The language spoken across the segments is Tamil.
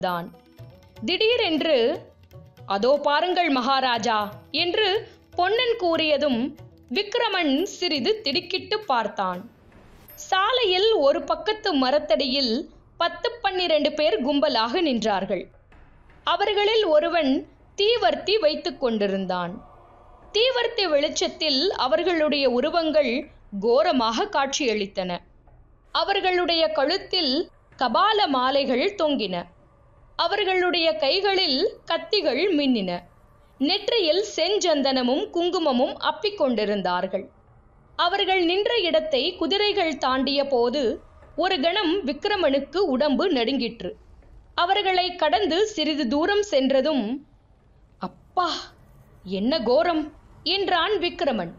தான் திடீரென்று அதோ பாருங்கள் மகாராஜா என்று பொன்னன் கூறியதும் விக்ரமன் சிறிது திடுக்கிட்டு பார்த்தான் சாலையில் ஒரு பக்கத்து மரத்தடியில் பத்து பன்னிரண்டு பேர் கும்பலாக நின்றார்கள் அவர்களில் ஒருவன் தீவர்த்தி வைத்துக் கொண்டிருந்தான் தீவர்த்தி வெளிச்சத்தில் அவர்களுடைய உருவங்கள் கோரமாக காட்சியளித்தன அவர்களுடைய கழுத்தில் கபால மாலைகள் தொங்கின அவர்களுடைய கைகளில் கத்திகள் மின்னின நெற்றியில் செஞ்சந்தனமும் குங்குமமும் அப்பிக் கொண்டிருந்தார்கள் அவர்கள் நின்ற இடத்தை குதிரைகள் தாண்டிய போது ஒரு கணம் விக்ரமனுக்கு உடம்பு நடுங்கிற்று அவர்களை கடந்து சிறிது தூரம் சென்றதும் அப்பா என்ன கோரம் என்றான் விக்ரமன்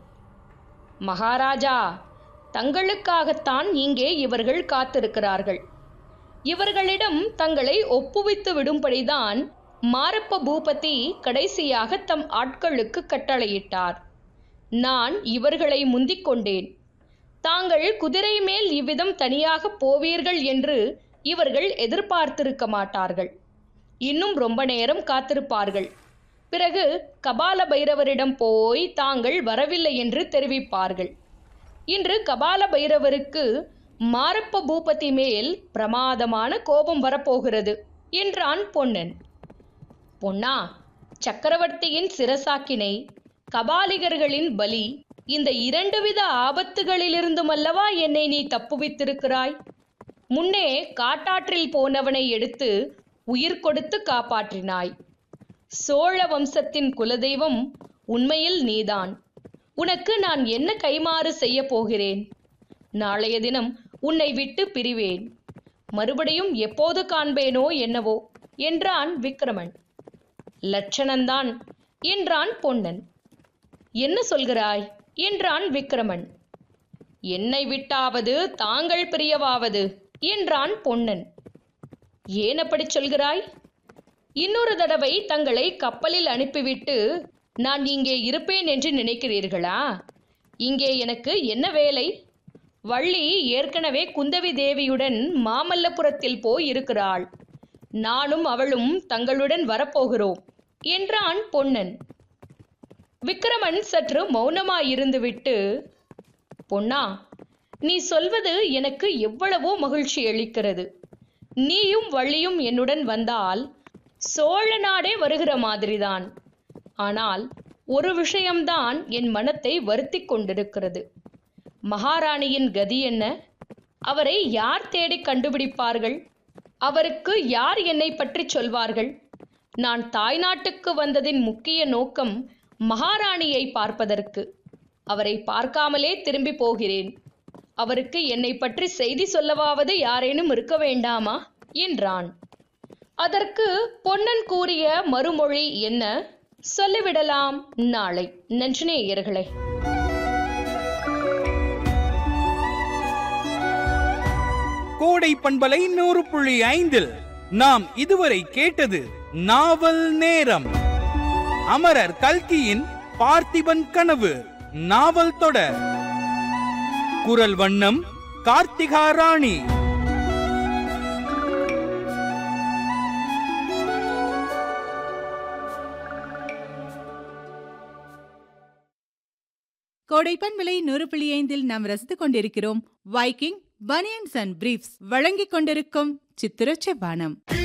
மகாராஜா தங்களுக்காகத்தான் இங்கே இவர்கள் காத்திருக்கிறார்கள் இவர்களிடம் தங்களை ஒப்புவித்து விடும்படிதான் மாரப்ப பூபதி கடைசியாக தம் ஆட்களுக்கு கட்டளையிட்டார் நான் இவர்களை முந்திக் கொண்டேன் தாங்கள் குதிரை மேல் இவ்விதம் தனியாக போவீர்கள் என்று இவர்கள் எதிர்பார்த்திருக்க மாட்டார்கள் இன்னும் ரொம்ப நேரம் காத்திருப்பார்கள் பிறகு கபால பைரவரிடம் போய் தாங்கள் வரவில்லை என்று தெரிவிப்பார்கள் இன்று கபால பைரவருக்கு மாரப்ப பூபதி மேல் பிரமாதமான கோபம் வரப்போகிறது என்றான் பொன்னன் பொன்னா சக்கரவர்த்தியின் சிரசாக்கினை கபாலிகர்களின் பலி இந்த இரண்டு வித ஆபத்துகளிலிருந்துமல்லவா என்னை நீ தப்புவித்திருக்கிறாய் முன்னே காட்டாற்றில் போனவனை எடுத்து உயிர் கொடுத்து காப்பாற்றினாய் சோழ வம்சத்தின் குலதெய்வம் உண்மையில் நீதான் உனக்கு நான் என்ன கைமாறு செய்ய போகிறேன் நாளைய தினம் உன்னை விட்டு பிரிவேன் மறுபடியும் எப்போது காண்பேனோ என்னவோ என்றான் விக்ரமன் லட்சணந்தான் என்றான் பொன்னன் என்ன சொல்கிறாய் என்றான் விக்ரமன் என்னை விட்டாவது தாங்கள் பிரியவாவது என்றான் பொன்னன் ஏன் அப்படி சொல்கிறாய் இன்னொரு தடவை தங்களை கப்பலில் அனுப்பிவிட்டு நான் இங்கே இருப்பேன் என்று நினைக்கிறீர்களா இங்கே எனக்கு என்ன வேலை வள்ளி ஏற்கனவே குந்தவி தேவியுடன் மாமல்லபுரத்தில் போய் இருக்கிறாள் நானும் அவளும் தங்களுடன் வரப்போகிறோம் என்றான் பொன்னன் விக்ரமன் சற்று மௌனமாயிருந்துவிட்டு பொன்னா நீ சொல்வது எனக்கு எவ்வளவோ மகிழ்ச்சி அளிக்கிறது நீயும் வள்ளியும் என்னுடன் வந்தால் சோழ நாடே வருகிற மாதிரிதான் ஆனால் ஒரு விஷயம்தான் என் மனத்தை வருத்திக் கொண்டிருக்கிறது மகாராணியின் கதி என்ன அவரை யார் தேடி கண்டுபிடிப்பார்கள் அவருக்கு யார் என்னை பற்றி சொல்வார்கள் நான் தாய்நாட்டுக்கு வந்ததின் முக்கிய நோக்கம் மகாராணியை பார்ப்பதற்கு அவரை பார்க்காமலே திரும்பி போகிறேன் அவருக்கு என்னை பற்றி செய்தி சொல்லவாவது யாரேனும் இருக்க வேண்டாமா என்றான் அதற்கு பொன்னன் கூறிய மறுமொழி என்ன சொல்லிவிடலாம் நாளை நன்றினேயர்களே கோடை பண்பலை நூறு புள்ளி ஐந்தில் நாம் இதுவரை கேட்டது நாவல் நேரம் அமரர் கல்கியின் பார்த்திபன் கனவு நாவல் தொடர் குரல் வண்ணம் கார்த்திகா ராணி கோடைப்பன் விலை நூறு புள்ளி ஐந்தில் நாம் ரசித்துக் கொண்டிருக்கிறோம் வைக்கிங் பனியன்ஸ் அண்ட் பிரீஃப்ஸ் வழங்கிக் கொண்டிருக்கும் சித்திர செவ்வானம்